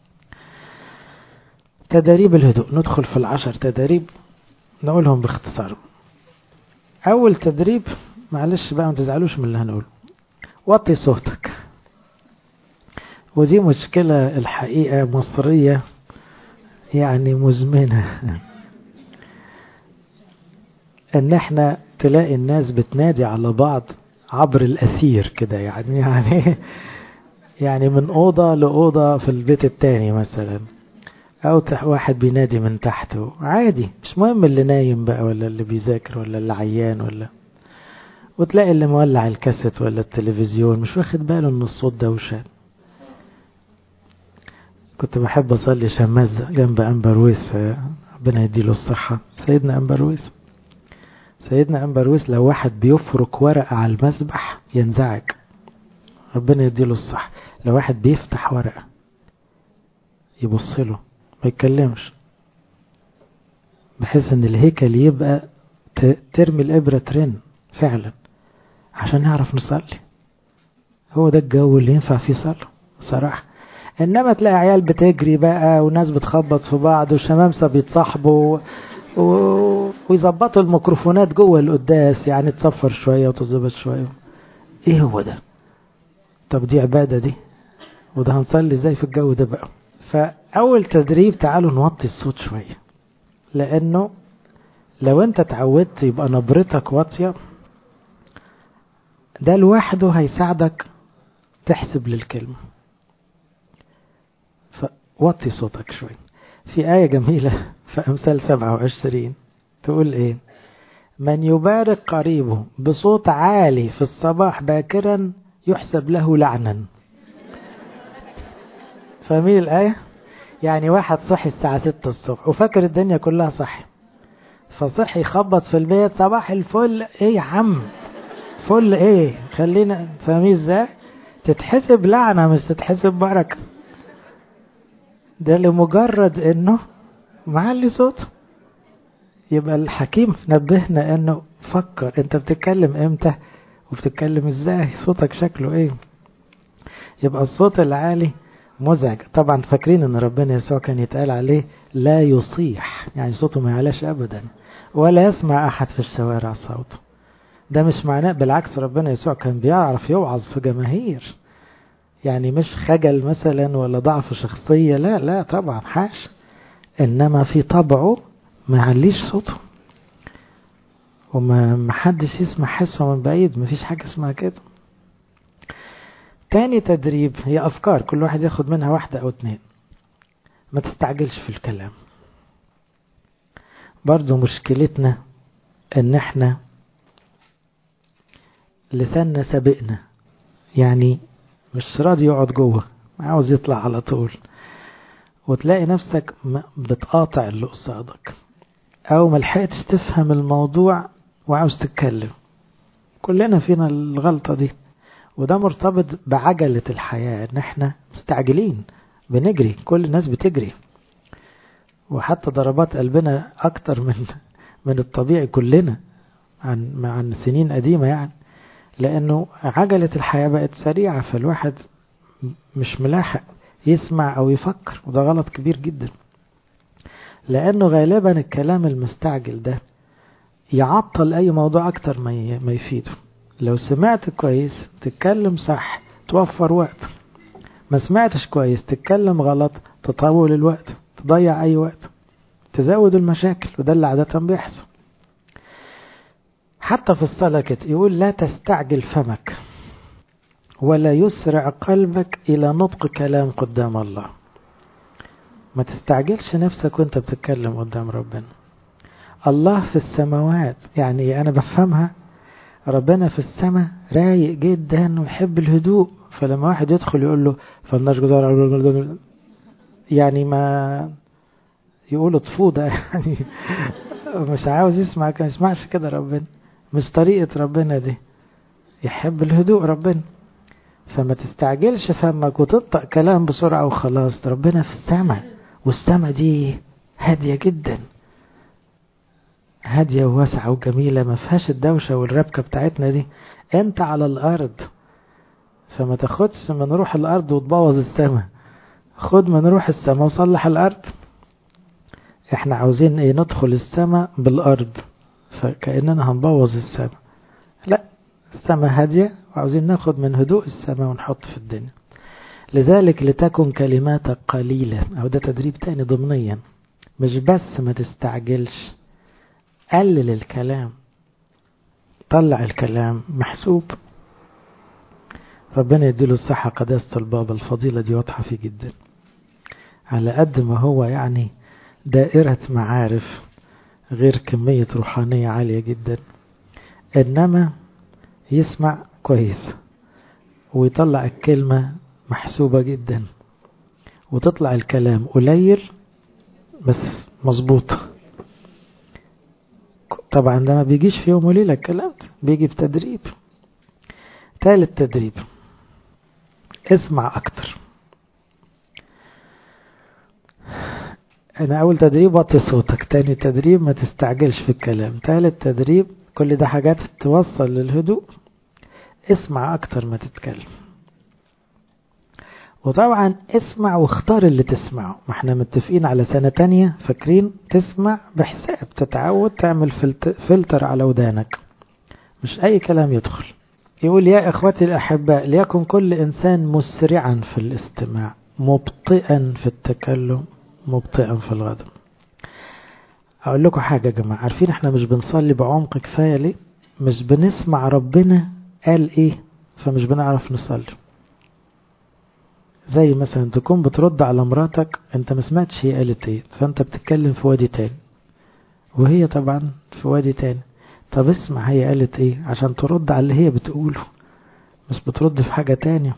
تدريب الهدوء ندخل في العشر تدريب نقولهم باختصار أول تدريب معلش بقى ما تزعلوش من اللي هنقوله وطي صوتك ودي مشكلة الحقيقة مصرية يعني مزمنة ان احنا تلاقي الناس بتنادي على بعض عبر الاثير كده يعني يعني يعني من اوضة لاوضة في البيت التاني مثلا او واحد بينادي من تحته عادي مش مهم اللي نايم بقى ولا اللي بيذاكر ولا اللي عيان ولا وتلاقي اللي مولع الكاسيت ولا التلفزيون مش واخد باله ان الصوت دوشة كنت بحب اصلي شماز جنب امبرويس ربنا يديله الصحة سيدنا امبرويس سيدنا امبرويس لو واحد بيفرك ورقة على المسبح ينزعج ربنا يديله الصح لو واحد بيفتح ورقة يبص له ما يتكلمش بحيث ان الهيكل يبقى ترمي الابرة ترن فعلا عشان نعرف نصلي هو ده الجو اللي ينفع فيه صلاة صراحة انما تلاقي عيال بتجري بقى وناس بتخبط في بعض وشمامسة بيتصاحبوا و... ويظبطوا الميكروفونات جوه القداس يعني تصفر شوية وتظبط شوية ايه هو ده طب دي عبادة دي وده هنصلي ازاي في الجو ده بقى فأول تدريب تعالوا نوطي الصوت شوية لأنه لو أنت اتعودت يبقى نبرتك واطية ده لوحده هيساعدك تحسب للكلمة فوطي صوتك شوية في آية جميلة في أمثال 27 تقول إيه من يبارك قريبه بصوت عالي في الصباح باكرا يحسب له لعنا فاهمين الآية يعني واحد صحي الساعة 6 الصبح وفاكر الدنيا كلها صحي فصحي يخبط في البيت صباح الفل ايه يا عم فل ايه خلينا فاهمين ازاي تتحسب لعنة مش تتحسب بركة ده لمجرد انه معلي صوته يبقى الحكيم نبهنا انه فكر انت بتتكلم امتى وبتتكلم ازاي صوتك شكله ايه يبقى الصوت العالي مزعج طبعا فاكرين ان ربنا يسوع كان يتقال عليه لا يصيح يعني صوته ما يعلاش ابدا ولا يسمع احد في الشوارع صوته ده مش معناه بالعكس ربنا يسوع كان بيعرف يوعظ في جماهير يعني مش خجل مثلا ولا ضعف شخصية لا لا طبعا حاش انما في طبعه ما يعليش صوته وما محدش يسمع حسه من بعيد مفيش حاجة اسمها كده تاني تدريب هي أفكار كل واحد ياخد منها واحدة أو اتنين ما تستعجلش في الكلام برضو مشكلتنا ان احنا لساننا سابقنا يعني مش راضي يقعد جوه عاوز يطلع على طول وتلاقي نفسك بتقاطع اللي قصادك او ملحقتش تفهم الموضوع وعاوز تتكلم كلنا فينا الغلطة دي وده مرتبط بعجلة الحياة ان احنا مستعجلين بنجري كل الناس بتجري وحتى ضربات قلبنا اكتر من من الطبيعي كلنا عن عن سنين قديمة يعني لانه عجلة الحياة بقت سريعة فالواحد مش ملاحق يسمع او يفكر وده غلط كبير جدا لانه غالبا الكلام المستعجل ده يعطل اي موضوع اكتر ما يفيده لو سمعت كويس تتكلم صح توفر وقت ما سمعتش كويس تتكلم غلط تطول الوقت تضيع اي وقت تزود المشاكل وده اللي عادة بيحصل حتى في الصلاة كده يقول لا تستعجل فمك ولا يسرع قلبك إلى نطق كلام قدام الله ما تستعجلش نفسك وانت بتتكلم قدام ربنا الله في السماوات يعني انا بفهمها ربنا في السماء رايق جدا ويحب الهدوء فلما واحد يدخل يقول له فلناش جدار يعني ما يقول طفوضة يعني مش عاوز يسمع كان يسمعش كده ربنا مش طريقة ربنا دي يحب الهدوء ربنا فما تستعجلش فمك وتنطق كلام بسرعة وخلاص ربنا في السماء والسماء دي هادية جدا هادية وواسعة وجميلة ما فيهاش الدوشة والربكة بتاعتنا دي انت على الارض فما تاخدش من روح الارض وتبوظ السماء خد من روح السماء وصلح الارض احنا عاوزين ايه ندخل السماء بالارض فكأننا هنبوظ السماء لا السماء هادية وعاوزين ناخد من هدوء السماء ونحط في الدنيا لذلك لتكن كلماتك قليلة او ده تدريب تاني ضمنيا مش بس ما تستعجلش قلل الكلام طلع الكلام محسوب ربنا يديله الصحة قداسة البابا الفضيلة دي واضحة فيه جدا على قد ما هو يعني دائرة معارف غير كمية روحانية عالية جدا إنما يسمع كويس ويطلع الكلمة محسوبة جدا وتطلع الكلام قليل بس مظبوط طبعا ده ما بيجيش في يوم وليلة الكلام بيجي بتدريب ثالث تدريب اسمع أكتر أنا أول تدريب وطي صوتك تاني تدريب ما تستعجلش في الكلام ثالث تدريب كل ده حاجات توصل للهدوء اسمع أكتر ما تتكلم وطبعا اسمع واختار اللي تسمعه ما احنا متفقين على سنة تانية فاكرين تسمع بحساب تتعود تعمل فلتر على ودانك مش أي كلام يدخل يقول يا إخوتي الأحباء ليكن كل إنسان مسرعا في الاستماع مبطئا في التكلم مبطئا في الغضب أقول لكم حاجة يا جماعة عارفين احنا مش بنصلي بعمق كفاية ليه مش بنسمع ربنا قال ايه فمش بنعرف نصلي زي مثلا تكون بترد على مراتك انت ما سمعتش هي قالت ايه فانت بتتكلم في وادي تاني وهي طبعا في وادي تاني طب اسمع هي قالت ايه عشان ترد على اللي هي بتقوله مش بترد في حاجة تانية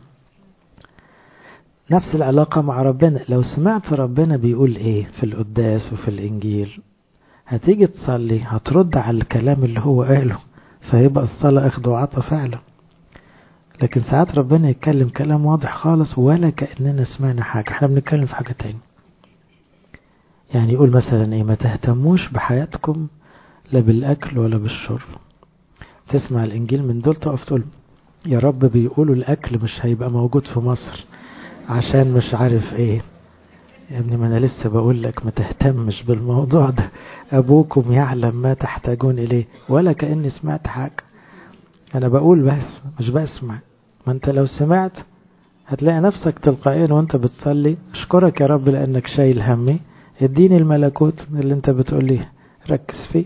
نفس العلاقة مع ربنا لو سمعت ربنا بيقول ايه في القداس وفي الانجيل هتيجي تصلي هترد على الكلام اللي هو قاله فيبقى الصلاة اخد وعطا فعلا لكن ساعات ربنا يتكلم كلام واضح خالص ولا كأننا سمعنا حاجة احنا بنتكلم في حاجة تاني يعني يقول مثلا ايه ما تهتموش بحياتكم لا بالأكل ولا بالشرب تسمع الإنجيل من دول تقف تقول يا رب بيقولوا الأكل مش هيبقى موجود في مصر عشان مش عارف ايه يا ابني ما انا لسه بقول لك ما تهتمش بالموضوع ده ابوكم يعلم ما تحتاجون اليه ولا كأني سمعت حاجة انا بقول بس مش بسمع ما انت لو سمعت هتلاقي نفسك تلقائيا وانت بتصلي اشكرك يا رب لانك شايل همي اديني الملكوت اللي انت بتقول لي ركز فيه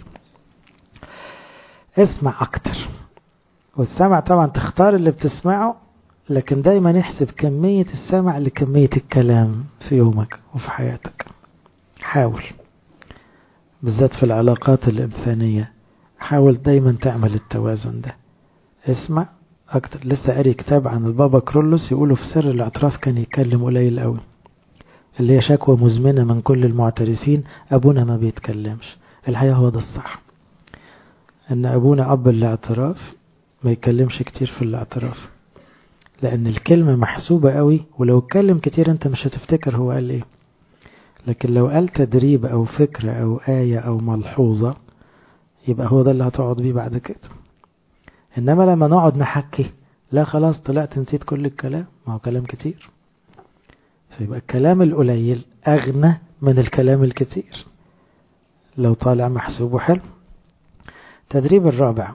اسمع اكتر والسمع طبعا تختار اللي بتسمعه لكن دايما نحسب كمية السمع لكمية الكلام في يومك وفي حياتك حاول بالذات في العلاقات الإنسانية حاول دايما تعمل التوازن ده اسمع أكتر لسه قاري كتاب عن البابا كرولوس يقولوا في سر الاعتراف كان يتكلم قليل قوي اللي هي شكوى مزمنة من كل المعترفين أبونا ما بيتكلمش الحقيقة هو ده الصح أن أبونا أب الاعتراف ما يتكلمش كتير في الاعتراف لأن الكلمة محسوبة قوي ولو اتكلم كتير أنت مش هتفتكر هو قال إيه لكن لو قال تدريب أو فكرة أو آية أو ملحوظة يبقى هو ده اللي هتقعد بيه بعد كده إنما لما نقعد نحكي لا خلاص طلعت نسيت كل الكلام ما هو كلام كتير فيبقى الكلام القليل أغنى من الكلام الكتير لو طالع محسوب وحلو تدريب الرابع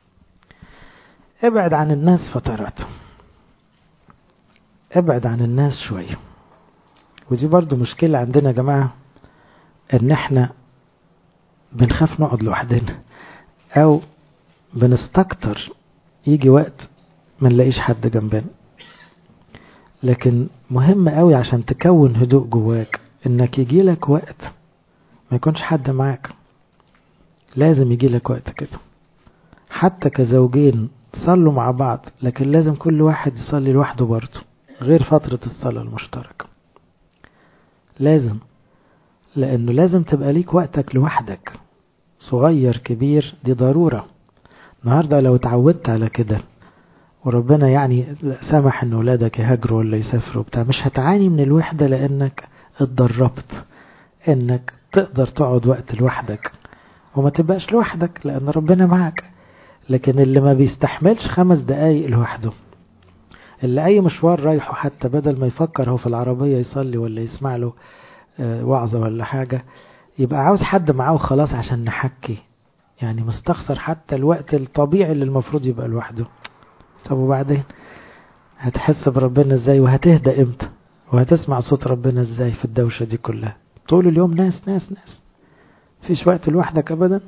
ابعد عن الناس فترات ابعد عن الناس شوية ودي برضو مشكلة عندنا يا جماعة ان احنا بنخاف نقعد لوحدنا او بنستكتر يجي وقت ما نلاقيش حد جنبنا لكن مهم قوي عشان تكون هدوء جواك انك يجيلك وقت ما يكونش حد معاك لازم يجيلك وقت كده حتى كزوجين صلوا مع بعض لكن لازم كل واحد يصلي لوحده برضه غير فترة الصلاة المشتركة لازم لأنه لازم تبقى ليك وقتك لوحدك صغير كبير دي ضرورة النهاردة لو اتعودت على كده وربنا يعني سمح ان ولادك يهاجروا ولا يسافروا بتاع مش هتعاني من الوحدة لانك اتدربت انك تقدر تقعد وقت لوحدك وما تبقاش لوحدك لان ربنا معك لكن اللي ما بيستحملش خمس دقايق لوحده اللي اي مشوار رايحه حتى بدل ما يفكر هو في العربية يصلي ولا يسمع له وعظة ولا حاجة يبقى عاوز حد معاه خلاص عشان نحكي يعني مستخسر حتى الوقت الطبيعي اللي المفروض يبقى لوحده طب وبعدين هتحس بربنا ازاي وهتهدى امتى وهتسمع صوت ربنا ازاي في الدوشة دي كلها طول اليوم ناس ناس ناس فيش وقت لوحدك ابدا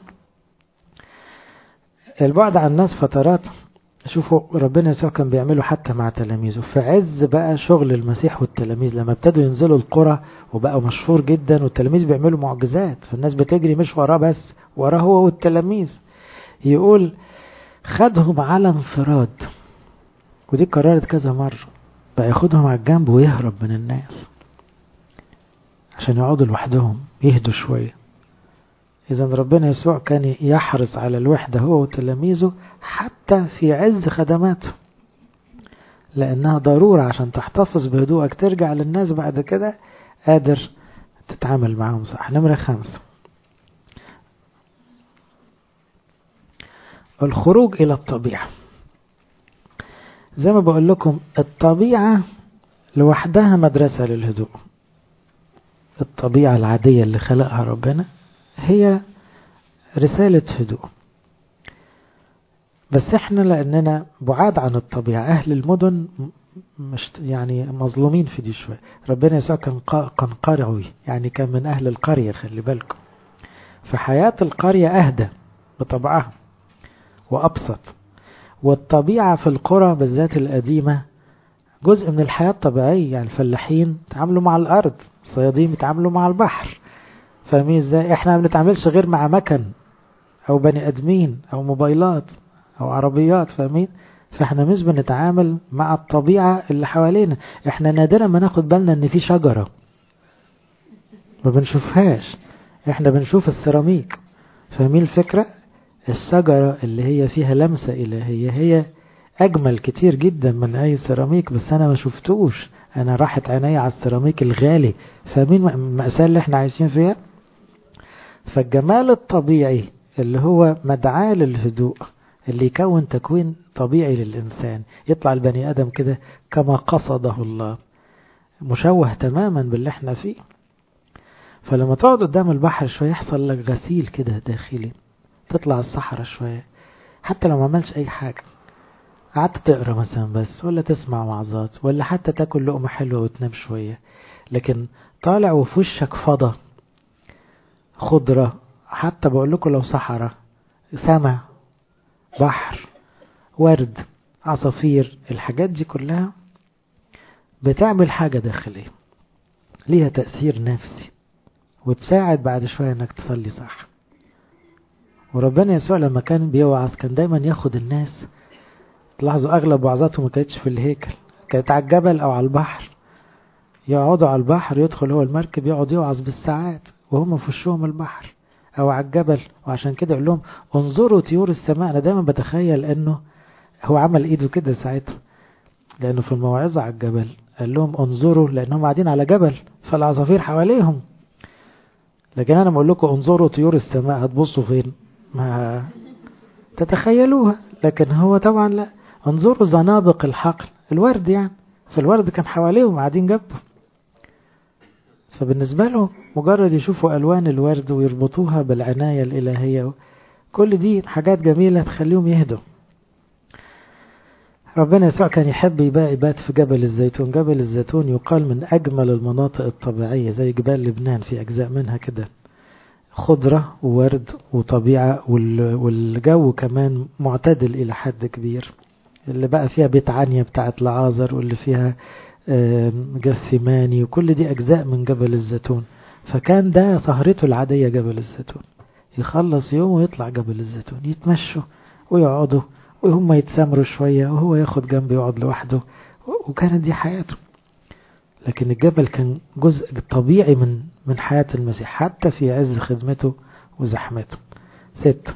البعد عن الناس فترات شوفوا ربنا يسوع كان بيعمله حتى مع تلاميذه في عز بقى شغل المسيح والتلاميذ لما ابتدوا ينزلوا القرى وبقى مشهور جدا والتلاميذ بيعملوا معجزات فالناس بتجري مش وراه بس وراه هو والتلاميذ يقول خدهم على انفراد ودي قررت كذا مرة بقى ياخدهم على الجنب ويهرب من الناس عشان يقعدوا لوحدهم يهدوا شوية إذا ربنا يسوع كان يحرص على الوحدة هو وتلاميذه حتى في عز خدماته لأنها ضرورة عشان تحتفظ بهدوءك ترجع للناس بعد كده قادر تتعامل معهم صح نمرة خمسة الخروج إلى الطبيعة زي ما بقول لكم الطبيعة لوحدها مدرسة للهدوء الطبيعة العادية اللي خلقها ربنا هي رسالة هدوء بس احنا لاننا بعاد عن الطبيعة اهل المدن مش يعني مظلومين في دي شوية ربنا يسوع كان كان قرعوي يعني كان من اهل القرية خلي بالكم فحياة القرية اهدى بطبعها وابسط والطبيعة في القرى بالذات القديمة جزء من الحياة الطبيعية يعني الفلاحين تعاملوا مع الارض الصيادين بيتعاملوا مع البحر فاهمين ازاي احنا ما بنتعاملش غير مع مكن او بني ادمين او موبايلات او عربيات فاهمين فاحنا مش بنتعامل مع الطبيعة اللي حوالينا احنا نادرا ما ناخد بالنا ان في شجرة ما بنشوفهاش احنا بنشوف السيراميك فاهمين الفكرة الشجرة اللي هي فيها لمسة الهية هي اجمل كتير جدا من اي سيراميك بس انا ما شفتوش انا راحت عيني على السيراميك الغالي فاهمين المأساة اللي احنا عايشين فيها فالجمال الطبيعي اللي هو مدعاة للهدوء اللي يكون تكوين طبيعي للإنسان يطلع البني آدم كده كما قصده الله مشوه تماما باللي احنا فيه فلما تقعد قدام البحر شوية يحصل لك غسيل كده داخلي تطلع الصحراء شوية حتى لو ما عملش أي حاجة قعدت تقرا مثلا بس ولا تسمع وعظات ولا حتى تاكل لقمة حلوة وتنام شوية لكن طالع وفي وشك فضة خضرة حتى بقول لكم لو صحراء سماء بحر ورد عصافير الحاجات دي كلها بتعمل حاجة داخلية ليها تأثير نفسي وتساعد بعد شوية انك تصلي صح وربنا يسوع لما كان بيوعظ كان دايما ياخد الناس تلاحظوا اغلب وعظاته ما كانتش في الهيكل كانت على الجبل او على البحر يقعدوا على البحر يدخل هو المركب يقعد يوعظ بالساعات وهم في وشهم البحر او على الجبل وعشان كده يقول لهم انظروا طيور السماء انا دايما بتخيل انه هو عمل ايده كده ساعتها لانه في الموعظة على الجبل قال لهم انظروا لانهم قاعدين على جبل فالعصافير حواليهم لكن انا بقول لكم انظروا طيور السماء هتبصوا فين ما تتخيلوها لكن هو طبعا لا انظروا زنابق الحقل الورد يعني فالورد كان حواليهم قاعدين جنبه فبالنسبة له مجرد يشوفوا ألوان الورد ويربطوها بالعناية الإلهية كل دي حاجات جميلة تخليهم يهدوا ربنا يسوع كان يحب يبقى يبات في جبل الزيتون جبل الزيتون يقال من أجمل المناطق الطبيعية زي جبال لبنان في أجزاء منها كده خضرة وورد وطبيعة والجو كمان معتدل إلى حد كبير اللي بقى فيها بيت عنيا بتاعت لعازر واللي فيها جثماني وكل دي أجزاء من جبل الزيتون فكان ده سهرته العادية جبل الزيتون يخلص يوم ويطلع جبل الزيتون يتمشوا ويقعدوا وهم يتسامروا شوية وهو ياخد جنب يقعد لوحده وكانت دي حياته لكن الجبل كان جزء طبيعي من من حياة المسيح حتى في عز خدمته وزحمته ست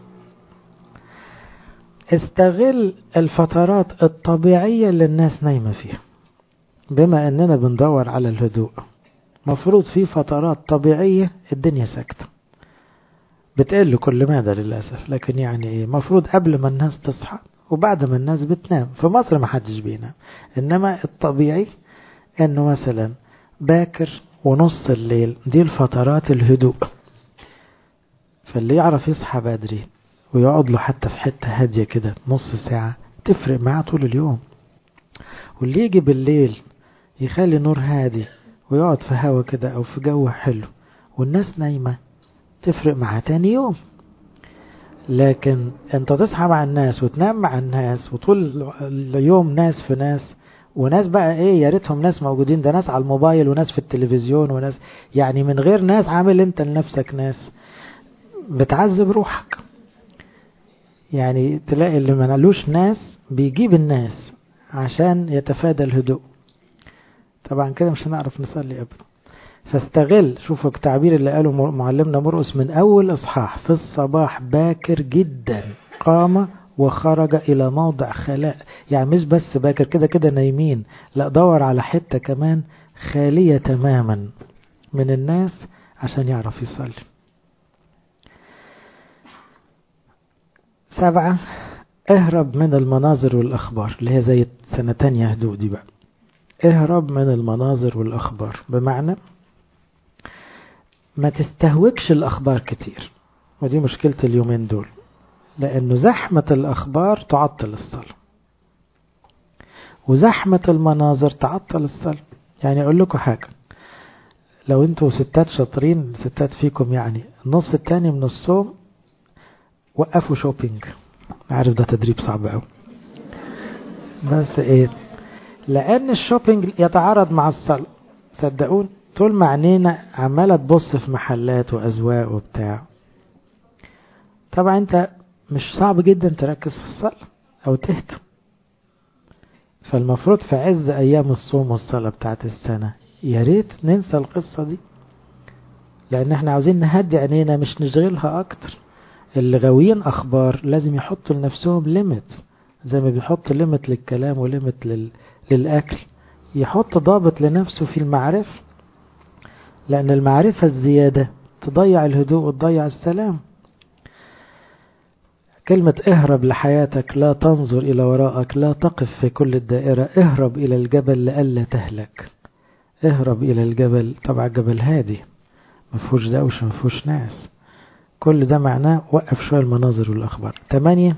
استغل الفترات الطبيعية اللي الناس نايمة فيها بما اننا بندور على الهدوء مفروض في فترات طبيعية الدنيا ساكتة بتقل كل مادة للأسف لكن يعني ايه مفروض قبل ما الناس تصحى وبعد ما الناس بتنام في مصر ما حدش بينام انما الطبيعي انه مثلا باكر ونص الليل دي الفترات الهدوء فاللي يعرف يصحى بدري ويقعد له حتى في حتة هادية كده نص ساعة تفرق معاه طول اليوم واللي يجي بالليل يخلي نور هادي ويقعد في هوا كده او في جو حلو والناس نايمة تفرق معاه تاني يوم لكن انت تصحى مع الناس وتنام مع الناس وطول اليوم ناس في ناس وناس بقى ايه يا ريتهم ناس موجودين ده ناس على الموبايل وناس في التلفزيون وناس يعني من غير ناس عامل انت لنفسك ناس بتعذب روحك يعني تلاقي اللي منالوش ناس بيجيب الناس عشان يتفادى الهدوء طبعا كده مش هنعرف نصلي ابدا فاستغل شوفوا التعبير اللي قاله معلمنا مرقس من اول اصحاح في الصباح باكر جدا قام وخرج الى موضع خلاء يعني مش بس باكر كده كده نايمين لا دور على حتة كمان خالية تماما من الناس عشان يعرف يصلي سبعة اهرب من المناظر والأخبار اللي هي زي سنة تانية هدوء دي بقى اهرب من المناظر والأخبار بمعنى ما تستهوكش الأخبار كتير ودي مشكلة اليومين دول لأنه زحمة الأخبار تعطل الصلاة وزحمة المناظر تعطل الصلاة يعني أقول لكم حاجة لو انتوا ستات شاطرين ستات فيكم يعني النص التاني من الصوم وقفوا شوبينج عارف ده تدريب صعب قوي بس ايه لان الشوبينج يتعارض مع الصلاة صدقون طول ما عينينا عمالة تبص في محلات وأذواق وبتاع طبعا انت مش صعب جدا تركز في الصلاة أو تهتم فالمفروض في عز أيام الصوم والصلاة بتاعت السنة يا ريت ننسى القصة دي لأن احنا عاوزين نهدي عينينا مش نشغلها أكتر اللي غاويين أخبار لازم يحطوا لنفسهم ليميت زي ما بيحط ليميت للكلام وليميت لل... للأكل يحط ضابط لنفسه في المعرفة لأن المعرفة الزيادة تضيع الهدوء وتضيع السلام كلمة اهرب لحياتك لا تنظر إلى وراءك لا تقف في كل الدائرة اهرب إلى الجبل لئلا تهلك اهرب إلى الجبل طبعا جبل هادي مفهوش دوش مفهوش ناس كل ده معناه وقف شوية المناظر والأخبار تمانية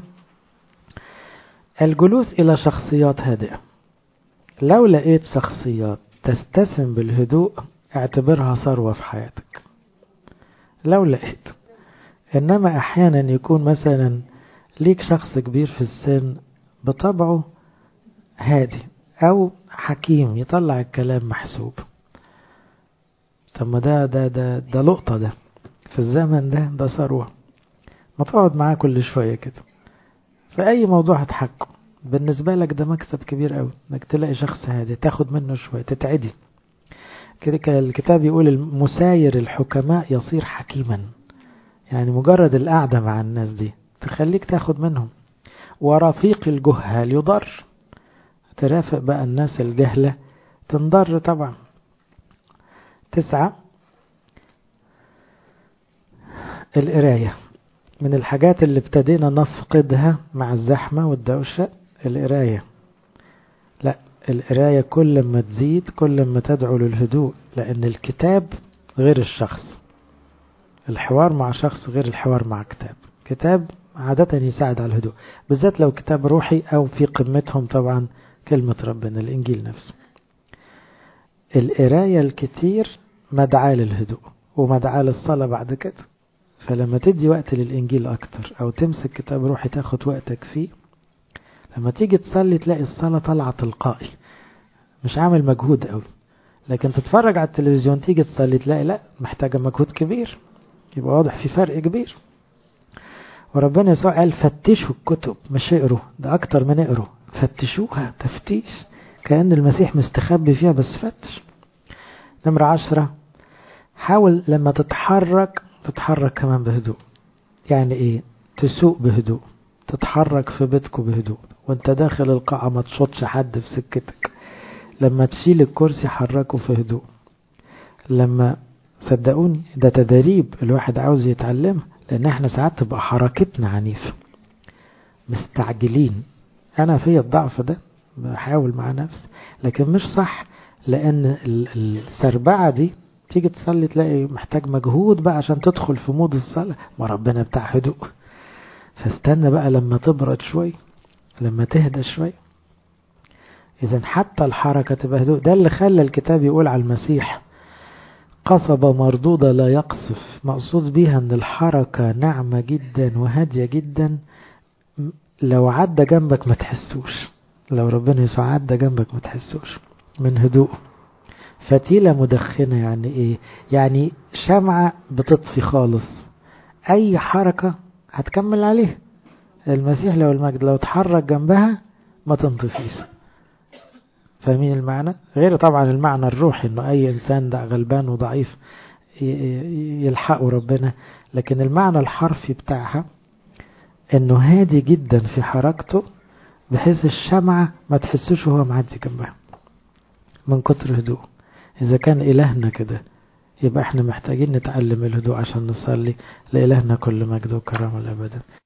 الجلوس إلى شخصيات هادئة لو لقيت شخصيات تستسم بالهدوء اعتبرها ثروة في حياتك لو لقيت إنما أحيانا يكون مثلا ليك شخص كبير في السن بطبعه هادي أو حكيم يطلع الكلام محسوب طب ما ده ده ده ده لقطة ده في الزمن ده ده ثروة ما تقعد معاه كل شوية كده في أي موضوع هتحكم بالنسبة لك ده مكسب كبير قوي انك تلاقي شخص هادي تاخد منه شوية تتعدي كده الكتاب يقول المساير الحكماء يصير حكيما يعني مجرد القعدة مع الناس دي تخليك تاخد منهم ورفيق الجهال يضر ترافق بقى الناس الجهلة تنضر طبعا تسعة القراية من الحاجات اللي ابتدينا نفقدها مع الزحمة والدوشة القراية لا القراية كل ما تزيد كل ما تدعو للهدوء لأن الكتاب غير الشخص الحوار مع شخص غير الحوار مع كتاب كتاب عادة يساعد على الهدوء بالذات لو كتاب روحي أو في قمتهم طبعا كلمة ربنا الإنجيل نفسه القراية الكتير مدعاة للهدوء ومدعاة للصلاة بعد كده فلما تدي وقت للإنجيل أكتر أو تمسك كتاب روحي تاخد وقتك فيه لما تيجي تصلي تلاقي الصلاة طالعة تلقائي مش عامل مجهود قوي لكن تتفرج على التلفزيون تيجي تصلي تلاقي لا محتاجة مجهود كبير يبقى واضح في فرق كبير وربنا يسوع قال فتشوا الكتب مش اقروا ده اكتر من اقروا فتشوها تفتيش كأن المسيح مستخبي فيها بس فتش نمرة عشرة حاول لما تتحرك تتحرك كمان بهدوء يعني ايه تسوق بهدوء تتحرك في بيتكم بهدوء وانت داخل القاعة ما تشوطش حد في سكتك لما تشيل الكرسي حركه في هدوء لما صدقوني ده تدريب الواحد عاوز يتعلمه لان احنا ساعات تبقى حركتنا عنيفة مستعجلين انا في الضعف ده بحاول مع نفسي لكن مش صح لان السربعة دي تيجي تصلي تلاقي محتاج مجهود بقى عشان تدخل في مود الصلاة ما ربنا بتاع هدوء فاستنى بقى لما تبرد شوي لما تهدى شوي إذا حتى الحركة تبقى هدوء ده اللي خلى الكتاب يقول على المسيح قصبة مردودة لا يقصف مقصود بيها ان الحركة ناعمة جدا وهادية جدا لو عدى جنبك ما تحسوش لو ربنا يسوع عدى جنبك ما تحسوش من هدوء فتيلة مدخنة يعني ايه يعني شمعة بتطفي خالص اي حركة هتكمل عليه المسيح لو المجد لو اتحرك جنبها ما تنطفيش فاهمين المعنى غير طبعا المعنى الروحي انه اي انسان ده غلبان وضعيف يلحقه ربنا لكن المعنى الحرفي بتاعها انه هادي جدا في حركته بحيث الشمعة ما تحسوش وهو معدي جنبها من كتر هدوء إذا كان إلهنا كده يبقى احنا محتاجين نتعلم الهدوء عشان نصلي لإلهنا كل مجد وكرامة الأبدا